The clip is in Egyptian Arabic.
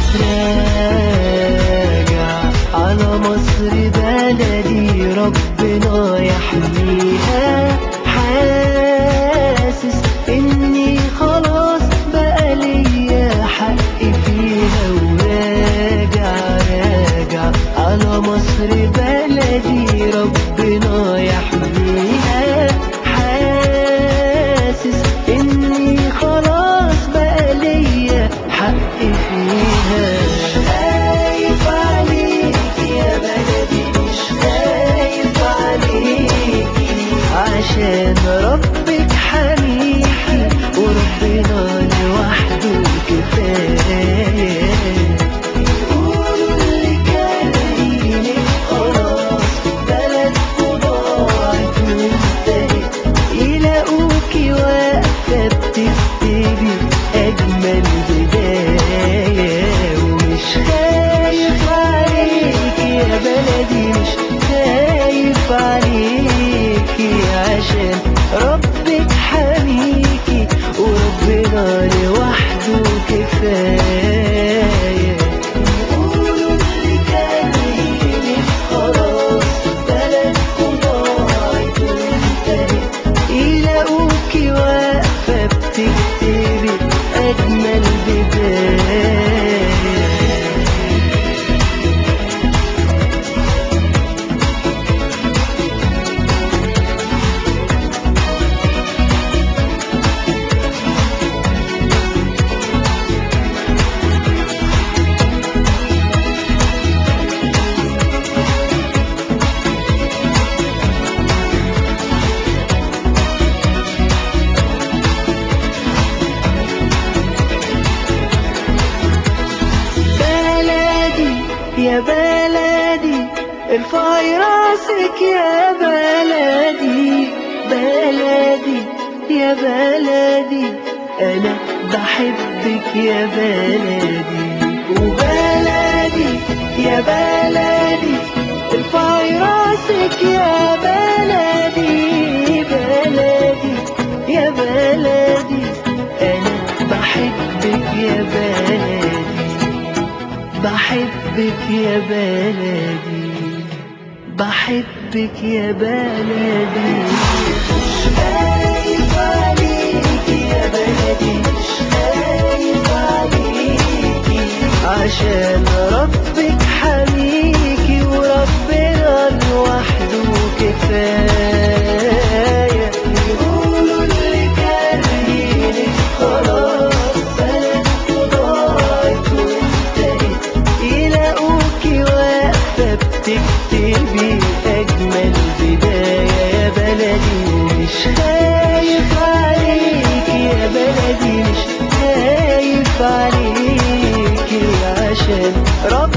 راجع على مصر بلدي ربنا يحميها حاسس اني خلاص بقى ليا حق فيها وراجع راجع على مصر بلدي ربنا يحميها حاسس اني خلاص بقى ليا حق فيها خايف عليك يا بلدي مش خايف عليك عشان ربك حميكي وربنا لوحده كفايه قولوا اللي كان ليك خلاص بلدكوا ضاعت وانتهت يلاقوكي واقفة بتكتبي أجمل بداية ومش خايف عليك يا بلدي مش خايف عليكي عشان ربك حميكي وربنا لوحده كفاية قولوا اللي كان ليك خلاص بلدكوا ضاعت وانتهت يلاقوكي واقفة بتكتبي أجمل بداية بلدي يا بلدي ارفعي راسك يا بلدي بلدي يا بلدي انا بحبك يا بلدي وبلدي يا بلدي ارفعي راسك يا بلدي بلدي يا بلدي انا بحبك يا بلدي بحبك يا بلدي بحبك يا بلدي مش خايف عليك يا بلدي مش خايف عليكي عشان ربك حميكي وربنا لوحده كفاية يقولوا اللي كان ليك خلاص بلدكوا ضاعت وانتهت يلاقوكي واقفة بتكتبي أجمل بداية يا بلدي ومش خايف عليك يا بلدي مش خايف عليكي عشان رب